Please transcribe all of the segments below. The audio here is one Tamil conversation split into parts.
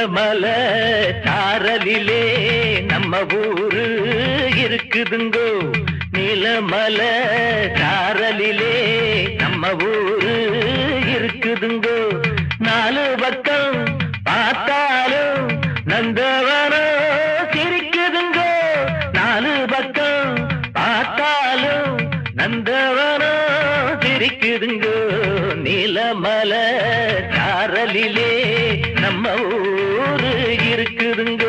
நீலமல சாரலிலே நம்ம ஊரு இருக்குதுங்கோ நீலமல சாரலிலே நம்ம ஊரு இருக்குதுங்கோ நாலு பக்கம் பார்த்தாலும் நந்தவனம் சிரிக்குதுங்கோ நாலு பக்கம் பார்த்தாலும் நந்தவனம் சிரிக்குதுங்கோ நீலமல சாரலிலே நம்ம ஊரு இருக்குதுங்கோ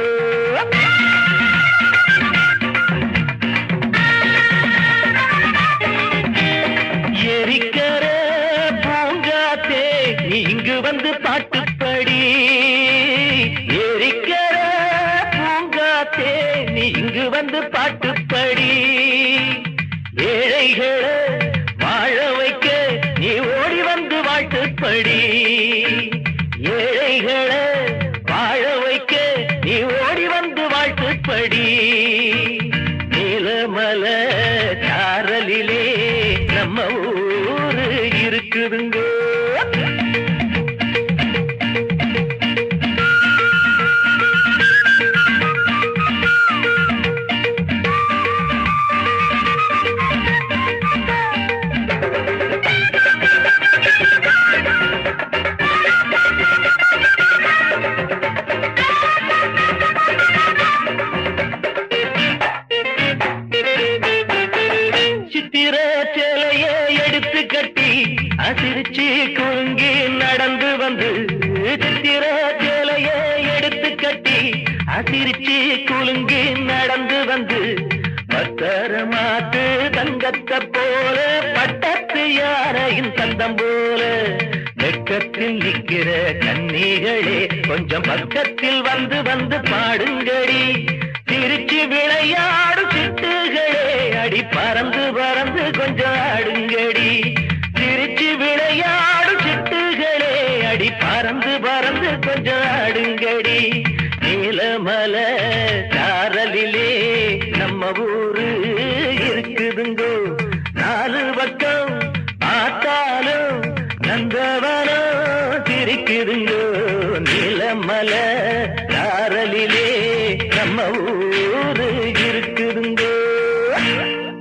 எரிக்கர பூங்காத்தே நீ இங்கு வந்து பாட்டுப்படி எரிக்கர பூங்காத்தே நீ இங்கு வந்து பாட்டுப்படி ஏழைகளை வாழ வைக்க நீ ஓடி வந்து வாழ்த்துப்படி ஏழைகளை வாழ வைக்க நீ ஓடி வந்து வாழ்த்துப்படி நீலமல சாரலிலே நம்ம ஊரு இருக்குதுங்கோ சித்திர சேலைய எடுத்து கட்டி அசிரிச்சு குலுங்கி நடந்து வந்து சித்திர சேலைய எடுத்து கட்டி அசிரிச்சு குலுங்கி நடந்து வந்து பத்தரமாத்து தங்கத்தை போல பட்டத்து யாரையும் தந்தம் போல வெக்கத்தில் நிக்கிற கன்னிகளே கொஞ்சம் பக்கத்தில் வந்து வந்து பாடுங்கடி சிரிச்சு விளையாடும் சிட்டுகளே அடி பறந்து பறந்து கொஞ்சம் ஆடுங்கடி சிரிச்சு விளையாடும் சிட்டுகளே அடி பறந்து பறந்து கொஞ்சம் ஆடுங்கடி நீலமல சாரலிலே நம்ம ஊரு இருக்குதுங்கோ நாலு பக்கம் பார்த்தாலும் நந்தவனம் சிரிக்குதுங்கோ நீலமல சாரலிலே நம்ம ஊரு